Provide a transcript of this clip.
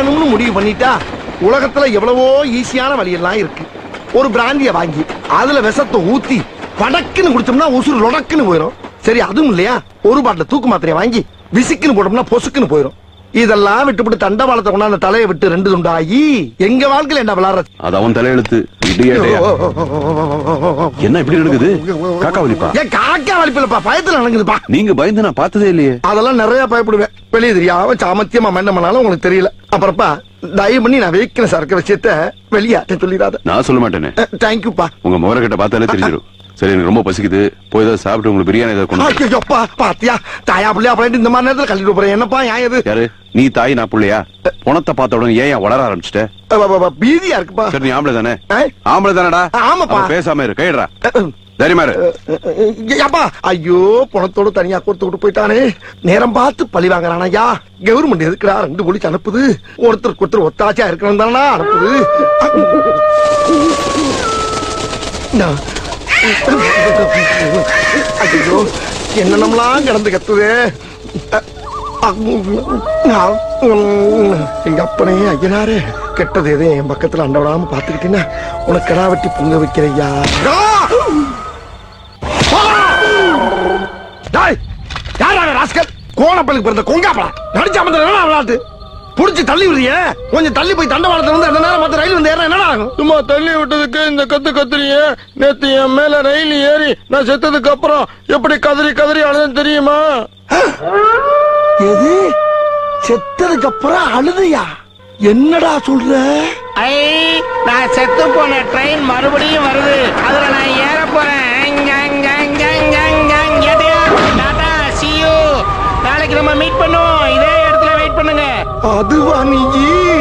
வாழணும்னு முடிவு பண்ணிட்டா உலகத்துல எவ்வளவோ ஈஸியான வழியெல்லாம் இருக்கு ஒரு பிராந்திய வாங்கி அதுல விஷத்தை ஊத்தி படக்குன்னு குடிச்சோம்னா உசுறு லொடக்குன்னு போயிடும் சரி அதுவும் இல்லையா ஒரு பாட்டில் தூக்கு மாத்திரையை வாங்கி விசிக்குன்னு போட்டோம்னா பொசுக்குன்னு போயிடும் இதெல்லாம் விட்டுவிட்டு தண்டவாளத்தை கொண்டாந்து தலையை விட்டு ரெண்டு துண்டாகி எங்க வாழ்க்கையில என்ன விளாடுறது அது அவன் தலையெழுத்து இடியாட்டையா என்ன இப்படி நடக்குது காக்கா வலிப்பா ஏன் காக்கா வலிப்பிலப்பா பயத்துல நடக்குதுப்பா நீங்க பயந்து நான் பார்த்ததே இல்லையே அதெல்லாம் நிறைய பயப்படுவேன் வெளியே தெரியாம சாமத்தியமா என்ன பண்ணாலும் உங்களுக்கு தெரியல அப்புறப்பா தயவு பண்ணி நான் வைக்கிற சரக்கு விஷயத்த வெளியாட்ட சொல்லிடாத நான் சொல்ல மாட்டேனே தேங்க்யூப்பா உங்க முகர கிட்ட பார்த்தாலே தெரிஞ்சிடும் சரி எனக்கு ரொம்ப பசிக்குது போய் ஏதாவது சாப்பிட்டு உங்களுக்கு பிரியாணி ஏதாவது கொண்டு வா. ஐயோப்பா பாத்தியா தாயா பிள்ளையா அப்படின்ட்டு இந்த மாதிரி நேரத்துல கழிட்டு போறேன் என்னப்பா ஏன் இது யாரு நீ தாய் நான் புள்ளையா பணத்தை பார்த்த உடனே ஏன் வளர ஆரம்பிச்சிட்ட அ, அ, அ, பீதியா இருக்குப்பா சரி நீ ஆம்பளை தானே ஆ? ஆம்பளை தானடா ஆமாப்பா. அப்ப பேசாம இரு கைடுறா தைரியமா இரு அப்பா ஐயோ பணத்தோட தனியா கொடுத்து விட்டு போயிட்டானே நேரம் பார்த்து பழி வாங்குறான் ஐயா கவர்மெண்ட் எதுக்குடா ரெண்டு போலீஸ் அனுப்புது ஒருத்தருக்கு ஒருத்தர் ஒத்தாச்சியா இருக்கணும் தானா அனுப்புது நான் ஐயோ என்னென்னலாம் கிடந்து கத்துது எங்க அப்பனே ஐயனாரே கெட்டது எதையும் என் பக்கத்துல அண்டவிடாம பாத்துக்கிட்டீங்கன்னா உனக்கு கடா வெட்டி பொங்க வைக்கிறையா ராஸ்கல் கோணப்பலுக்கு பிறந்த கொங்காப்படா நடிச்சா வந்து என்ன விளையாட்டு புடிச்சு தள்ளி விடுறிய கொஞ்சம் தள்ளி போய் தண்டவாளத்துல வந்து அந்த நேரம் மத்த ரயில் வந்து ஏற என்ன ஆகும் சும்மா தள்ளி விட்டதுக்கு இந்த கத்து கத்துறீங்க நேத்து என் மேல ரயில் ஏறி நான் செத்ததுக்கு அப்புறம் எப்படி கதறி கதறி அழுதுன்னு தெரியுமா எது செத்ததுக்கு அப்புறம் அழுதையா என்னடா சொல்ற ஐ நான் செத்து போன ட்ரெயின் மறுபடியும் வருது அதுல நான் ஏற போறேன் அங்க, அங்க, அங்க, அங்க, அங்க, அங்க. ஏட்டையா, டாடா, see you. நாளைக்கு நம்ம மீட் பண்ணுவோம் இதே இடத்துல வெயிட் பண்ணுங்க அதுவா நீ